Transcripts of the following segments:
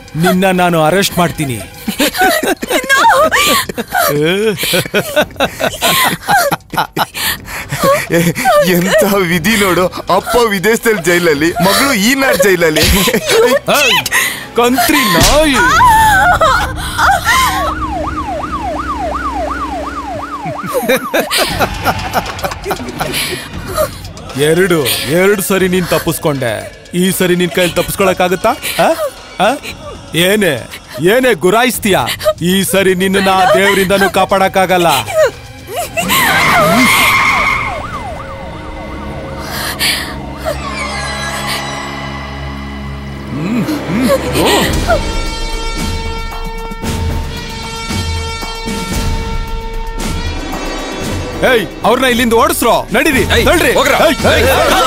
ನಿನ್ನ ನಾನು ಅರೆಸ್ಟ್ ಮಾಡ್ತೀನಿ ಎಂತ ವಿಧಿ ನೋಡು ಅಪ್ಪ ವಿದೇಶದಲ್ಲಿ ಜೈಲಲ್ಲಿ ಮಗಳು ಈ ನಾಡ್ ಜೈಲಲ್ಲಿ ಏಯ್, ಕಂತ್ರಿ ನಾಯಿ ಎರಡು ಎರಡು ಸರಿ ನೀನ್ ತಪ್ಪಿಸ್ಕೊಂಡೆ ಈ ಸರಿ ನಿನ್ ಕೈಲಿ ತಪ್ಪಿಸ್ಕೊಳಕ್ಕಾಗತ್ತಾ ಆ? ಆ? ಏನೇ ಏನೇ ಗುರಾಯಿಸ್ತೀಯ ಈ ಸರಿ ನಿನ್ನ ದೇವರಿಂದನೂ ಕಾಪಾಡಕ್ಕಾಗಲ್ಲ ಏಯ್ ಅವ್ರನ್ನ ಇಲ್ಲಿಂದ ಓಡಿಸ್ರೋ ನಡೀರಿ ಏಯ್, ತಳ್ರಿ ಹೋಗ್ರ. ಏಯ್, ಏಯ್,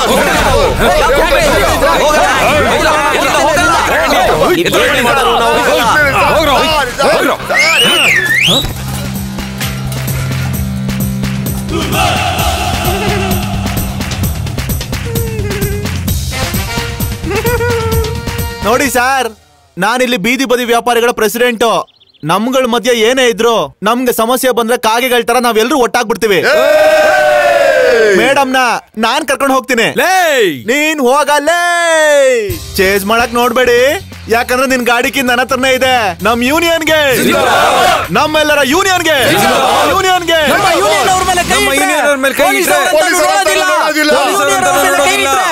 ನೋಡಿ ಸರ್ ನಾನಿಲ್ಲಿ ಬೀದಿ ಬದಿ ವ್ಯಾಪಾರಿಗಳ ಪ್ರೆಸಿಡೆಂಟ್ ನಮ್ಗಳ ಮಧ್ಯೆ ಏನೇ ಇದ್ರು ನಮ್ಗೆ ಸಮಸ್ಯೆ ಬಂದ್ರೆ ಕಾಗೆಗಳ ತರ ನಾವೆಲ್ಲರೂ ಒಟ್ಟಾಗ್ಬಿಡ್ತೀವಿ ಮೇಡಮ್ನ ನಾನ್ ಕರ್ಕೊಂಡು ಹೋಗ್ತೀನಿ ಲೇಯ್ ನೀನ್ ಹೋಗಲ್ಲೇ ಚೇಂಜ್ ಮಾಡಕ್ ನೋಡ್ಬೇಡಿ ಯಾಕಂದ್ರೆ ನಿನ್ ಗಾಡಿಕಿ ನನ್ನ ಹತ್ರನೇ ಇದೆ ನಮ್ ಯೂನಿಯನ್ಗೆ ನಮ್ಮೆಲ್ಲರ ಯೂನಿಯನ್ಗೆ ಯೂನಿಯನ್ಗೆ ನಮ್ಮ ಯೂನಿಯನ್ ಅವ್ರ ಮೇಲೆ ಕೈ ನಮ್ಮ ಇಟ್ರೆ ಯೂನಿಯನ್ ಅವ್ರ ಮೇಲೆ ಕೈ ಪೊಲೀಸ್ ಇಟ್ರೆ ಅವ್ರಂತೂ ಪೊಲೀಸ್ ಅವ್ರಂತೂ ನೋಡೋದಿಲ್ಲ. ನೋಡೋದಿಲ್ಲ. ಯೂನಿಯನ್ ಅವ್ರ ಮೇಲೆ ಕೈ ಇಟ್ರೆ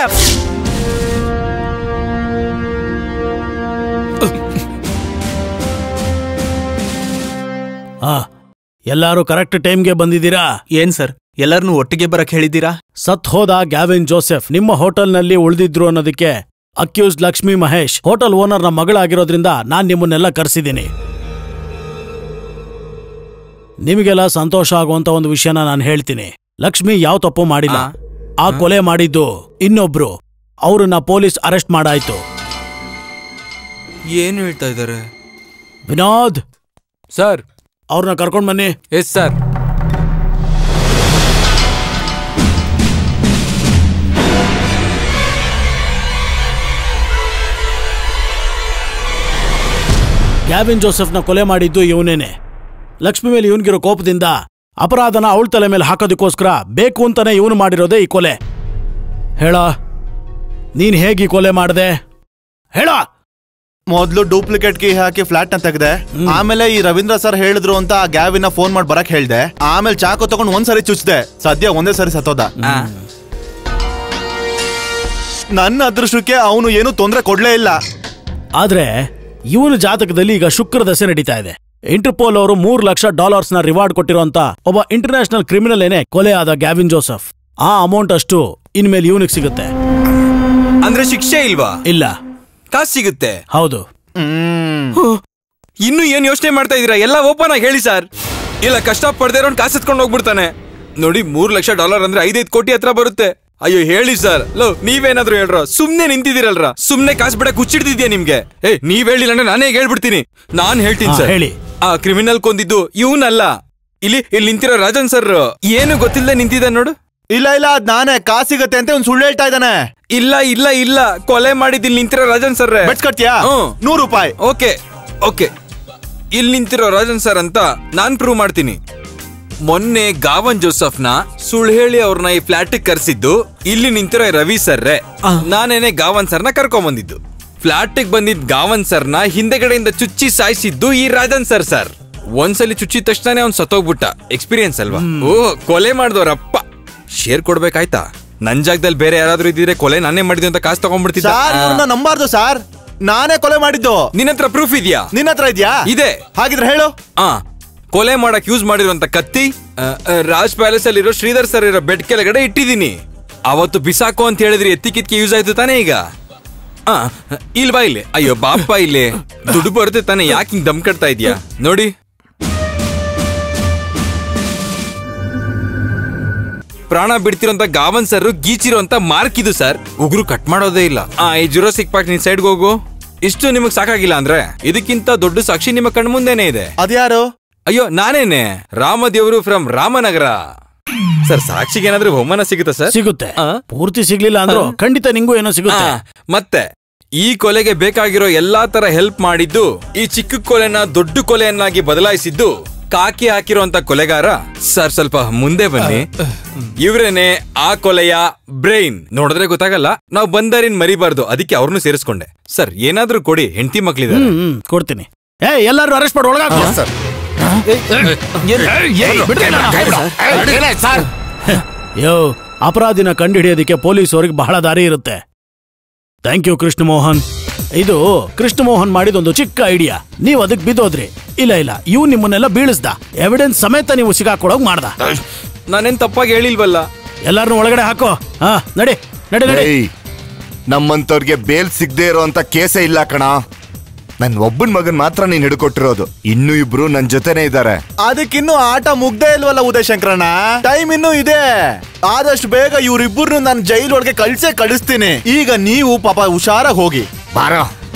ಆ ಎಲ್ಲಾರು ಕರೆಕ್ಟ್ ಟೈಮ್ಗೆ ಬಂದಿದ್ದೀರಾ ಏನ್ ಸರ್ ಎಲ್ಲರನ್ನೂ ಒಟ್ಟಿಗೆ ಬರಕ್ ಹೇಳಿದ್ದೀರಾ ಸತ್ ಹೋದ ಗ್ಯಾವಿನ್ ಜೋಸೆಫ್ ನಿಮ್ಮ ಹೋಟೆಲ್ನಲ್ಲಿ ಉಳಿದಿದ್ರು ಅನ್ನೋದಕ್ಕೆ ಅಕ್ಯೂಸ್ ಲಕ್ಷ್ಮಿ ಮಹೇಶ್ ಹೋಟೆಲ್ ಓನರ್ನ ಮಗಳಾಗಿರೋದ್ರಿಂದ ನಾನ್ ನಿಮ್ಮನ್ನೆಲ್ಲ ಕರೆಸಿದ್ದೀನಿ ನಿಮಗೆಲ್ಲ ಸಂತೋಷ ಆಗುವಂತ ಒಂದು ವಿಷಯನ ನಾನು ಹೇಳ್ತೀನಿ ಲಕ್ಷ್ಮಿ ಯಾವ ತಪ್ಪು ಮಾಡಿಲ್ಲ ಆ ಕೊಲೆ ಮಾಡಿದ್ದು ಇನ್ನೊಬ್ರು ಅವ್ರನ್ನ ಪೊಲೀಸ್ ಅರೆಸ್ಟ್ ಮಾಡಾಯ್ತು ಏನು ಹೇಳ್ತಾ ಇದ್ದಾರೆ ವಿನೋದ್ ಸರ್ ಅವ್ರನ್ನ ಕರ್ಕೊಂಡ್ ಬನ್ನಿ ಎಸ್ ಸರ್ ಗ್ಯಾವಿನ್ ಜೋಸೆಫ್ನ ಕೊಲೆ ಮಾಡಿದ್ದು ಇವನೇನೆ ಲಕ್ಷ್ಮಿ ಮೇಲೆ ಇವನ್ಗಿರೋ ಕೋಪದಿಂದ ಅಪರಾಧನ ಅವಳ ತಲೆ ಮೇಲೆ ಹಾಕೋದಕ್ಕೋಸ್ಕರ ಬೇಕು ಅಂತಾನೆ ಇವನು ಮಾಡಿರೋದೇ ಈ ಕೊಲೆ ಹೇಳ ನೀನ್ ಹೇಗೆ ಈ ಕೊಲೆ ಮಾಡ್ದೆ ಹೇಳ ಮೊದ್ಲು ಡೂಪ್ಲಿಕೇಟ್ ಕೀ ಹಾಕಿ ಫ್ಲಾಟ್ ನ ತೆಗ್ದೆ ಆಮೇಲೆ ಈ ರವೀಂದ್ರ ಸರ್ ಹೇಳಿದ್ರು ಅಂತ ಆ ಗ್ಯಾವಿನ ಫೋನ್ ಮಾಡಿ ಬರಕ್ ಹೇಳ್ದೆ ಆಮೇಲೆ ಚಾಕು ತಗೊಂಡ್ ಒಂದ್ಸರಿ ಚುಚ್ದೆ ಸದ್ಯ ಒಂದೇ ಸರಿ ಸತ್ತೋದ ನನ್ನ ಅದೃಷ್ಟಕ್ಕೆ ಅವನು ಏನು ತೊಂದ್ರೆ ಕೊಡ್ಲೇ ಇಲ್ಲ ಆದ್ರೆ ಇವನ ಜಾತಕದಲ್ಲಿ ಈಗ ಶುಕ್ರ ದಶೆ ನಡೀತಾ ಇದೆ ಇಂಟರ್ಪೋಲ್ ಅವರು ಮೂರು ಲಕ್ಷ ಡಾಲರ್ಸ್ ನ ರಿವಾರ್ಡ್ ಕೊಟ್ಟಿರುವಂತ ಒಬ್ಬ ಇಂಟರ್ನ್ಯಾಷನಲ್ ಕ್ರಿಮಿನಲ್ ಏನೇ ಕೊಲೆ ಆದ ಗ್ಯಾವಿನ್ ಜೋಸೆಫ್ ಆ ಅಮೌಂಟ್ ಅಷ್ಟು ಇನ್ಮೇಲೆ ಇವನಿಗೆ ಸಿಗುತ್ತೆ ಅಂದ್ರೆ ಶಿಕ್ಷೆ ಇಲ್ವಾ ಇಲ್ಲ ಕಾಸು ಸಿಗುತ್ತೆ ಹೌದು ಇನ್ನು ಏನ್ ಯೋಚನೆ ಮಾಡ್ತಾ ಇದೀರಾ ಎಲ್ಲ ಓಪನ್ ಆಗಿ ಹೇಳಿ ಸರ್ ಇಲ್ಲ ಕಷ್ಟ ಪಡ್ದೇ ಇರೋನ್ ಕಾಸು ಎತ್ಕೊಂಡು ಹೋಗ್ಬಿಡ್ತಾನೆ ನೋಡಿ ಮೂರ್ ಲಕ್ಷ ಡಾಲರ್ ಅಂದ್ರೆ ಐದೈದು ಕೋಟಿ ಹತ್ರ ಬರುತ್ತೆ ಅಯ್ಯೋ ಹೇಳಿ ಸರ್ ಲೋ ನೀವೇನಾದ್ರೂ ಹೇಳ್ರ ಸುಮ್ನೆ ನಿಂತಿದ್ದೀರಲ್ರ ಸುಮ್ನೆ ಕಾಸು ಬಿಡಕ್ ಹುಚ್ಚಿಡ್ತಿದ್ಯಾ ನಿಮ್ಗೆ ಏ ನೀವ್ ಹೇಳಿಲ್ಲ ಅಂದ್ರೆ ನಾನೇ ಹೇಳ್ಬಿಡ್ತೀನಿ ನಾನ್ ಹೇಳ್ತೀನಿ ಹಾ, ಸರ್ ಹೇಳಿ. ಆ ಕ್ರಿಮಿನಲ್ ಕೊಂದಿದ್ದು ಇವನಲ್ಲ ಇಲ್ಲಿ ಇಲ್ಲಿ ನಿಂತಿರೋ ರಾಜನ್ ಸರ್ ಏನು ಗೊತ್ತಿಲ್ಲದೆ ನಿಂತಿದ್ದ ನೋಡು ಇಲ್ಲ ಇಲ್ಲ ಅದ್ ನಾನೇ ಕಾಸ್ ಸಿಗತ್ತೆ ಅಂತ ಅವ್ನು ಸುಳ್ಳು ಹೇಳ್ತಾ ಇದ್ದಾನೆ ಇಲ್ಲ ಇಲ್ಲ ಇಲ್ಲ ಕೊಲೆ ಮಾಡಿದ್ದು ಇಲ್ಲಿ ನಿಂತಿರೋ ರಾಜನ್ ಸರ್ ಬೆಟ್ಸ್ಕಟ್ತೀಯಾ ಹ್ಮ್. ನೂರು ರೂಪಾಯಿ ಓಕೆ ಓಕೆ ಇಲ್ಲಿ ನಿಂತಿರೋ ರಾಜನ್ ಸರ್ ಅಂತ ನಾನ್ ಪ್ರೂವ್ ಮಾಡ್ತೀನಿ ಮೊನ್ನೆ ಗಾವನ್ ಜೋಸಫ್ನ ಸುಳ್ಳು ಹೇಳಿ ಅವ್ರನ್ನ ಈ ಫ್ಲಾಟ್ ಕರ್ಸಿದ್ದು ಇಲ್ಲಿ ನಿಂತಿರೋ ಈ ರವಿ ಸರ್ರೆ ನಾನೇನೆ ಗಾವನ್ ಸರ್ನ ಕರ್ಕೊಂಡ್ ಬಂದಿದ್ದು ಫ್ಲಾಟ್ ಬಂದಿದ್ ಗಾವನ್ ಸರ್ನ ಹಿಂದೆಗಡೆಯಿಂದ ಚುಚ್ಚಿ ಸಾಯಿಸಿದ್ದು ಈ ರಾಜನ್ ಸರ್ ಸರ್ ಒಂದ್ಸಲಿ ಚುಚ್ಚಿದ ತಕ್ಷಣ ಅವ್ನ್ ಸತ್ತೋಗ್ಬಿಟ್ಟ ಎಕ್ಸ್ಪೀರಿಯನ್ಸ್ ಅಲ್ವಾ ಓ ಕೊಲೆ ಮಾಡ್ದವ್ರಪ್ಪ ಶೇರ್ ಕೊಡ್ಬೇಕಾಯ್ತಾ ನನ್ ಜಾಗದಲ್ಲಿ ಬೇರೆ ಯಾರಾದ್ರೂ ಇದ್ದಿದ್ರೆ ಕೊಲೆ ನಾನೇ ಮಾಡಿದ್ದೆ ಅಂತ ಕಾಸು ತಗೊಂಡ್ಬಿಡ್ತಿದ್ದ ಸಾರ್ ಇವ್ರನ್ನ ನಂಬಾರ್ದು ಸಾರ್ ನಾನೇ ಕೊಲೆ ಮಾಡಿದ್ದು ನಿನ್ನ ಹತ್ರ ಪ್ರೂಫ್ ಇದೆಯಾ ನಿನ್ನ ಹತ್ರ ಇದ್ಯಾ ಇದೆ ಹಾಗಿದ್ರೆ ಹೇಳು ಆ ಕೊಲೆ ಮಾಡಕ್ ಯೂಸ್ ಮಾಡಿರುವಂತ ಕತ್ತಿ ಆ, ಆ, ರಾಜ್ ಪ್ಯಾಲೇಸ್ ಅಲ್ಲಿರೋ ಶ್ರೀಧರ್ ಸರ್ ಇರೋ ಬೆಡ್ ಕೆಳಗಡೆ ಇಟ್ಟಿದ್ದೀನಿ ಅವತ್ತು ಬಿಸಾಕು ಅಂತ ಹೇಳಿದ್ರಿ ಎತ್ತಿ ಕಿತ್ಕೆ ಯೂಸ್ ಆಯ್ತು ತಾನೇ ಈಗ ಆ ಇಲ್ ಬಾ ಇಲ್ಲಿ ಅಯ್ಯೋ ಬಾಪ ಇಲ್ಲಿ ದುಡ್ಡು ಬರುತ್ತೆ ತಾನೇ ಯಾಕೆ ಹಿಂಗ್ ದಮ್ ಕಟ್ತಾ ಇದೀಯಾ ನೋಡಿ ಪ್ರಾಣ ಬಿಡ್ತಿರೋಂತ ಗಾವನ್ ಸರ್ ಗೀಚಿರೋಂತ ಮಾರ್ಕ್ ಇದು ಸರ್ ಉಗ್ರು ಕಟ್ ಮಾಡೋದೇ ಇಲ್ಲ ಆ ಈ ಜುರೋಸಿಕ್ ಪಾರ್ಕ್ ನಿನ್ ಸೈಡ್ಗೆ ಹೋಗು ಇಷ್ಟು ನಿಮಗ್ ಸಾಕಾಗಿಲ್ಲ ಅಂದ್ರೆ ಇದಕ್ಕಿಂತ ದೊಡ್ಡ ಸಾಕ್ಷಿ ನಿಮ್ಮ ಕಣ್ಮುಂದೆನೇ ಇದೆ ಅದ್ಯಾರು ಅಯ್ಯೋ ನಾನೇನೆ ರಾಮದೇವರು ಫ್ರಮ್ ರಾಮನಗರ ಸರ್ ಸಾಕ್ಷಿಗೆ ಏನಾದ್ರೂ ಬಹುಮಾನ ಸಿಗುತ್ತಾ ಸರ್ ಸಿಗುತ್ತೆ ಆ? ಪೂರ್ತಿ ಸಿಗ್ಲಿಲ್ಲ ಅಂದ್ರೂ ಖಂಡಿತ ನಿಂಗೂ ಏನೋ ಸಿಗುತ್ತೆ ಆ, ಮತ್ತೆ ಈ ಕೊಲೆಗೆ ಬೇಕಾಗಿರೋ ಎಲ್ಲಾ ತರ ಹೆಲ್ಪ್ ಮಾಡಿದ್ದು ಈ ಚಿಕ್ಕ ಕೊಲೆನ ದೊಡ್ಡ ಕೊಲೆಯನ್ನಾಗಿ ಬದಲಾಯಿಸಿದ್ದು ಕಾಕಿ ಹಾಕಿರುವಂತ ಕೊಲೆಗಾರ ಸರ್ ಸ್ವಲ್ಪ ಮುಂದೆ ಬನ್ನಿ ಇವ್ರೇನೆ ಆ ಕೊಲೆಯ ಬ್ರೈನ್ ನೋಡಿದ್ರೆ ಗೊತ್ತಾಗಲ್ಲ ನಾವು ಬಂದಾರಿನ್ ಮರಿಬಾರ್ದು ಅದಕ್ಕೆ ಅವ್ರನ್ನು ಸೇರಿಸ್ಕೊಂಡೆ ಸರ್ ಏನಾದ್ರೂ ಕೊಡಿ ಹೆಂಡತಿ ಮಕ್ಳಿದ್ದಾರೆ ಹ್ಮ್ ಹ್ಮ್ ಕೊಡ್ತೀನಿ ಏ ಎಲ್ಲಾರು ಅರೆಸ್ಟ್ ಮಾಡಿ ಒಳಗಾಕ ಸರ್ ಯೋ ಅಪರಾಧಿನ ಕಂಡುಹಿಡಿಯೋದಕ್ಕೆ ಪೊಲೀಸರಿಗೆ ಬಹಳ ದಾರಿ ಇರುತ್ತೆ ಥ್ಯಾಂಕ್ ಯು ಕೃಷ್ಣ ಮೋಹನ್ ಇದು ಕೃಷ್ಣ ಮೋಹನ್ ಮಾಡಿದೊಂದು ಚಿಕ್ಕ ಐಡಿಯಾ ನೀವು ಅದಕ್ಕೆ ಬಿದ್ದೋದ್ರಿ ಇಲ್ಲ ಇಲ್ಲ ಇವ್ ನಿಮ್ಮನ್ನೆಲ್ಲ ಬೀಳಿಸ್ದ ಎವಿಡೆನ್ಸ್ ಸಮೇತ ನೀವು ಸಿಗಾಕೊಳಗ್ ಮಾಡ್ದ ನಾನೇನ್ ತಪ್ಪಾಗಿ ಹೇಳಿಲ್ವಲ್ಲ ಎಲ್ಲಾರನ್ನೂ ಒಳಗಡೆ ಹಾಕೋ ಹಾ ನಡಿ ನಡಿ ನಡಿ ಏಯ್ ನಮ್ಮಂತವ್ರಿಗೆ ಬೇಲ್ ಸಿಗದೆ ಇರೋಂತ ಕೇಸೇ ಇಲ್ಲ ಕಣ ನನ್ ಒಬ್ಬನ್ ಮಗನ್ ಮಾತ್ರ ನೀನ್ ಹಿಡ್ಕೊಟ್ಟಿರೋದು ಇನ್ನು ಇಬ್ರು ನನ್ ಜೊತೆನೆ ಇದ್ದಾರೆ ಅದಕ್ಕಿನ್ನೂ ಆಟ ಮುಗ್ದೇ ಇಲ್ವಲ್ಲ ಉದಯ ಶಂಕರಣ್ಣ ಟೈಮ್ ಇನ್ನೂ ಇದೆ ಆದಷ್ಟು ಬೇಗ ಇವ್ರಿಬ್ಬರನ್ನು ನಾನು ಜೈಲ್ ಒಳಗೆ ಕಳ್ಸೇ ಕಳಿಸ್ತೀನಿ ಈಗ ನೀವು ಪಾಪ ಹುಷಾರಾಗಿ ಹೋಗಿ ಬಾರ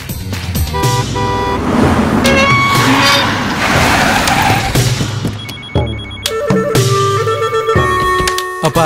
ಅಪ್ಪ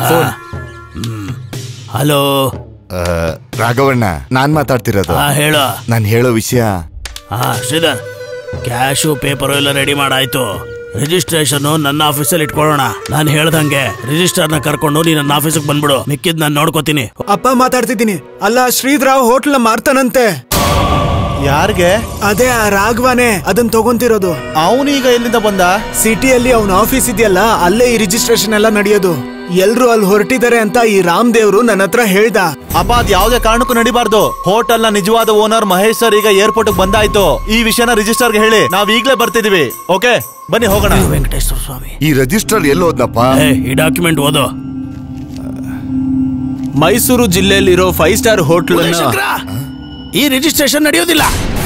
ಹಲೋ ಆ, ರಾಘವಣ್ಣ ನಾನ್ ಮಾತಾಡ್ತಿರೋದು ಹಾ ಹೇಳು ನಾನ್ ಹೇಳೋ ವಿಷಯ ಹಾ ಶ್ರೀಧರ್ ಕ್ಯಾಶು ಪೇಪರು ಎಲ್ಲ ರೆಡಿ ಮಾಡಾಯ್ತು ರಿಜಿಸ್ಟ್ರೇಷನ್ ನನ್ನ ಆಫೀಸಲ್ಲಿ ಇಟ್ಕೊಳ್ಳೋಣ ನಾನು ಹೇಳ್ದಂಗೆ ರಿಜಿಸ್ಟರ್ನ ಕರ್ಕೊಂಡು ನೀ ನನ್ನ ಆಫೀಸಿಗೆ ಬಂದ್ಬಿಡು ಮಿಕ್ಕಿದ್ ನಾನು ನೋಡ್ಕೋತೀನಿ ಅಪ್ಪ ಮಾತಾಡ್ತಿದ್ದೀನಿ ಅಲ್ಲ ಶ್ರೀಧರಾವ್ ಹೋಟ್ಲ್ ಮಾರ್ತಾನಂತೆ ಯಾರಿಗೆ ಅದೇ ಆ ರಾಘವನೇ ಅದನ್ನ ತಗೊಂತಿರೋದು ಅವನೀಗ ಎಲ್ಲಿಂದ ಬಂದ ಸಿಟಿಯಲ್ಲಿ ಅವನ ಆಫೀಸ್ ಇದೆಯಲ್ಲ ಅಲ್ಲೇ ಈ ರಿಜಿಸ್ಟ್ರೇಷನ್ ಎಲ್ಲ ನಡೆಯೋದು ಎಲ್ರು ಅಲ್ಲಿ ಹೊರಟಿದ್ದಾರೆ ಅಂತ ಈ ರಾಮ್ ದೇವ್ರು ನನ್ನ ಹತ್ರ ಹೇಳ್ದ ಅಪ್ಪ ಅದ್ ಯಾವ್ದೇ ಕಾರಣಕ್ಕೂ ನಡಿಬಾರ್ದು ಹೋಟೆಲ್ ನ ನಿಜವಾದ ಓನರ್ ಮಹೇಶ್ ಸರ್ ಈಗ ಏರ್ಪೋರ್ಟ್ ಬಂದಾಯ್ತು ಈ ವಿಷಯನ ರಿಜಿಸ್ಟರ್ಗೆ ಹೇಳಿ ನಾವ್ ಈಗ್ಲೇ ಬರ್ತಿದೀವಿ ಓಕೆ ಬನ್ನಿ ಹೋಗೋಣ ವೆಂಕಟೇಶ್ವರ ಸ್ವಾಮಿ ಈ ರಿಜಿಸ್ಟರ್ ಎಲ್ಲಿ ಹೋದ್ನಪ್ಪ ಏ ಈ ಡಾಕ್ಯುಮೆಂಟ್ ಓದು ಮೈಸೂರು ಜಿಲ್ಲೆಯಲ್ಲಿರೋ ಫೈವ್ ಸ್ಟಾರ್ ಹೋಟ್ಲ್ ಶಂಕರ, ಈ ರಿಜಿಸ್ಟ್ರೇಷನ್ ನಡೆಯೋದಿಲ್ಲ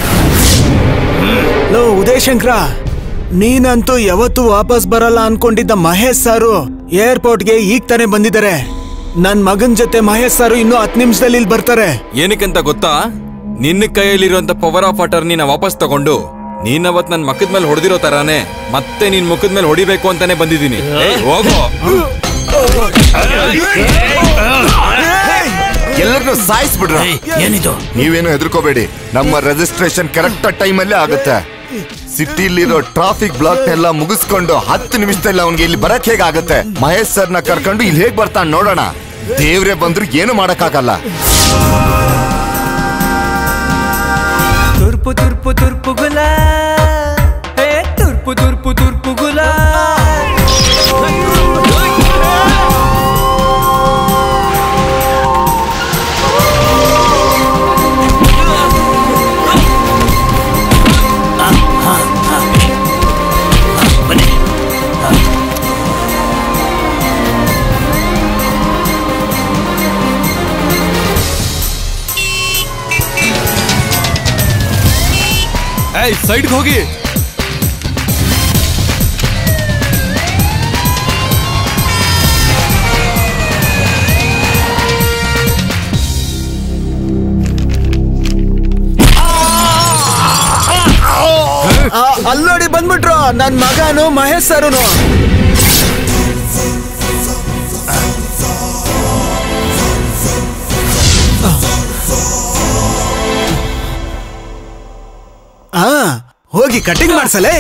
ಲೋ ಉದಯ್ ಶಂಕರ ನೀನಂತೂ ಯಾವತ್ತೂ ವಾಪಸ್ ಬರಲ್ಲ ಅನ್ಕೊಂಡಿದ್ದ ಮಹೇಶ್ ಸಾರು ಏರ್ಪೋರ್ಟ್ಗೆ ಈಗ ತಾನೇ ಬಂದಿದ್ದಾರೆ ನನ್ ಮಗನ್ ಜೊತೆ ಮಹೇಶ್ ಸಾರು ಇನ್ನು ಹತ್ತು ನಿಮಿಷದಲ್ಲಿ ಇಲ್ಲಿ ಬರ್ತಾರೆ ಏನಕ್ಕಂತ ಗೊತ್ತಾ ನಿನ್ನ ಕೈಯಲ್ಲಿರುವಂತ ಪವರ್ ಆಫ್ ಅಟರ್ನಿನ ವಾಪಸ್ ತಗೊಂಡು ನೀನ್ ಅವತ್ ನನ್ ಮಕ್ಕದ ಮೇಲೆ ಹೊಡೆದಿರೋ ತರಾನೇ ಮತ್ತೆ ನಿನ್ ಮುಖದ ಮೇಲೆ ಹೊಡಿಬೇಕು ಅಂತಾನೆ ಬಂದಿದ್ದೀನಿ ಏಯ್, ಹೋಗೋ ಎಲ್ಲರನ್ನು ಸಾಯಿಸ್ಬಿಡ್ರ ಏಯ್, ಏನಿದು ನೀವೇನು ಹೆದರ್ಕೋಬೇಡಿ ನಮ್ಮ ರಿಜಿಸ್ಟ್ರೇಷನ್ ಕರೆಕ್ಟ್ ಟೈಮ್ ಅಲ್ಲೇ ಆಗುತ್ತೆ ಸಿಟಿಲಿರೋ ಟ್ರಾಫಿಕ್ ಬ್ಲಾಕ್ ನೆಲ್ಲ ಮುಗಿಸ್ಕೊಂಡು ಹತ್ತು ನಿಮಿಷದಲ್ಲಿ ಅವನಿಗೆ ಇಲ್ಲಿ ಬರಕ್ ಹೇಗಾಗುತ್ತೆ ಮಹೇಶ್ ಸರ್ನ ಕರ್ಕೊಂಡು ಇಲ್ಲಿ ಹೇಗ್ ಬರ್ತಾನೆ ನೋಡೋಣ ದೇವ್ರೆ ಬಂದ್ರು ಏನು ಮಾಡಕ್ಕಾಗಲ್ಲ ತುರ್ಪು ತುರ್ಪು ತುರ್ಪು ಗುಲ ಏ ತುರ್ಪು ತುರ್ಪು ತುರ್ಪು ಗುಲ ಬನ್ನಿ ಏಯ್ ಸೈಡ್ಗೆ ಹೋಗಿ ಅಲ್ಲೋಡಿ ಬಂದ್ಬಿಟ್ರು ನನ್ ಮಗನು ಮಹೇಶ್ ಸರುನು ಆ ಹೋಗಿ ಕಟಿಂಗ್ ಮಾಡ್ಸಲೇ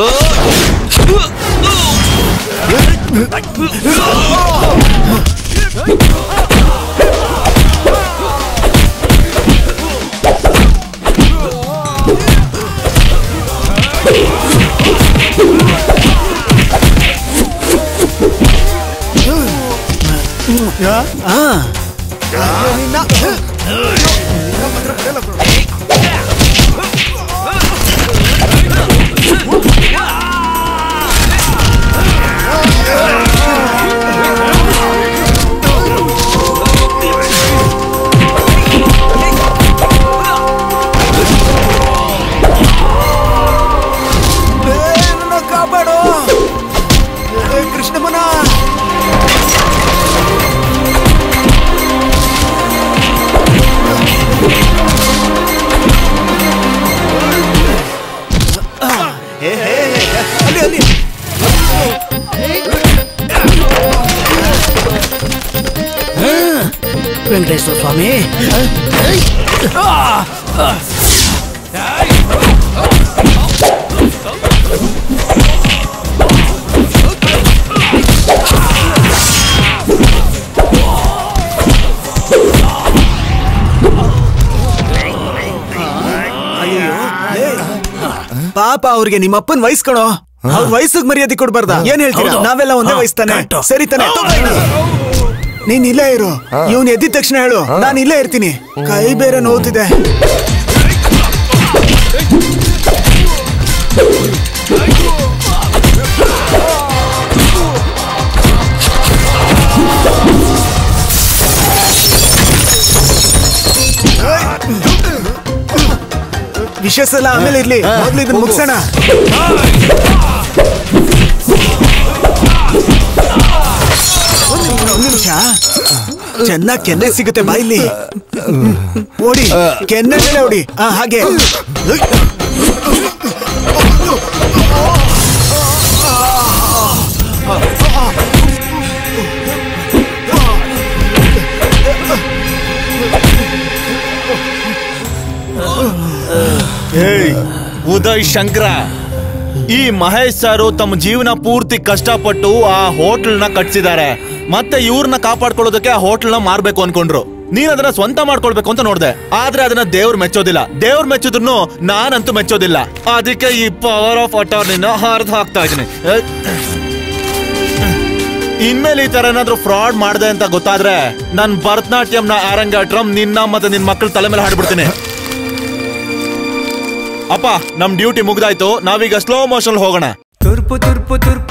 ಆ ಕಾಪಾಡು ಕೃಷ್ಣಮನ ಅಲ್ಲಿ ಅಲ್ಲಿ ವೆಂಕಟೇಶ್ವರ ಸ್ವಾಮಿ ಪಾಪ ಅವ್ರಿಗೆ ನಿಮ್ಮ ಅಪ್ಪನ್ ವಯಸ್ಕಣೋ ಅವ್ರ ವಯಸ್ಸಿಗೆ ಮರ್ಯಾದೆ ಕೊಡ್ಬಾರ್ದ ಏನ್ ಹೇಳ್ತೀರಾ ಹೌದು. ನಾವೆಲ್ಲ ಒಂದೇ ಹಾ, ವಯಸ್ತಾನೆ correct. ಸರಿ ತಾನೆ ನೀನ್ ಇಲ್ಲೇ ಇರು ಇವನ್ ಎದ್ದಿದ ತಕ್ಷಣ ಹೇಳು ನಾನು ಇಲ್ಲೇ ಇರ್ತೀನಿ ಕೈ ಬೇರೆ ನೋವ್ತಿದೆ ವಿಶೇಷ ಎಲ್ಲ ಆಮೇಲೆ ಇರ್ಲಿ ಮೊದ್ಲು ಇದನ್ನ ಮುಗ್ಸೋಣ ಒಂದು ನಿಮಿಷ ಚೆನ್ನಾಗ್ ಕೆನ್ನೆ ಸಿಗುತ್ತೆ ಬಾಯಿಲಿ ಓಡಿ ಕೆನ್ನೆ ಮೇಲೆ ಓಡಿ ಆ ಹಾಗೆ ಏಯ್ ಉದಯ್ ಶಂಕರ ಈ ಮಹೇಶ್ ಸಾರು ತಮ್ಮ ಜೀವನ ಪೂರ್ತಿ ಕಷ್ಟಪಟ್ಟು ಆ ಹೋಟೆಲ್ನ ಕಟ್ಸಿದ್ದಾರೆ ಮತ್ತೆ ಇವ್ರನ್ನ ಕಾಪಾಡ್ಕೊಳ್ಳೋದಕ್ಕೆ ಆ ಹೋಟೆಲ್ನ ಮಾರ್ಬೇಕು ಅನ್ಕೊಂಡ್ರು ನೀನ್ ಅದನ್ನ ಸ್ವಂತ ಮಾಡ್ಕೊಳ್ಬೇಕು ಅಂತ ನೋಡ್ದೆ ಆದ್ರೆ ಅದನ್ನ ದೇವ್ರು ಮೆಚ್ಚೋದಿಲ್ಲ ದೇವ್ರು ಮೆಚ್ಚಿದ್ರು ನಾನಂತೂ ಮೆಚ್ಚೋದಿಲ್ಲ ಅದಕ್ಕೆ ಈ ಪವರ್ ಆಫ್ ಅಟಾರ್ನಿನ ಹರಿದು ಹಾಕ್ತಾ ಇದೀನಿ ಏ, ಇನ್ಮೇಲೆ ಈ ತರ ಏನಾದ್ರೂ ಫ್ರಾಡ್ ಮಾಡ್ದೆ ಅಂತ ಗೊತ್ತಾದ್ರೆ ನನ್ ಭರತನಾಟ್ಯಂನ ಆರಂಗಾಟ್ರಂ ನಿನ್ನ ಮತ್ತೆ ನಿನ್ ಮಕ್ಕಳ ತಲೆ ಮೇಲೆ ಹಾಡ್ಬಿಡ್ತೀನಿ ಅಪ್ಪ ನಮ್ ಡ್ಯೂಟಿ ಮುಗ್ದಾಯ್ತು ನಾವೀಗ ಸ್ಲೋ ಮೋಷನ್ ಹೋಗೋಣ ತುರ್ಪು ತುರ್ಪು ತುರ್ಪು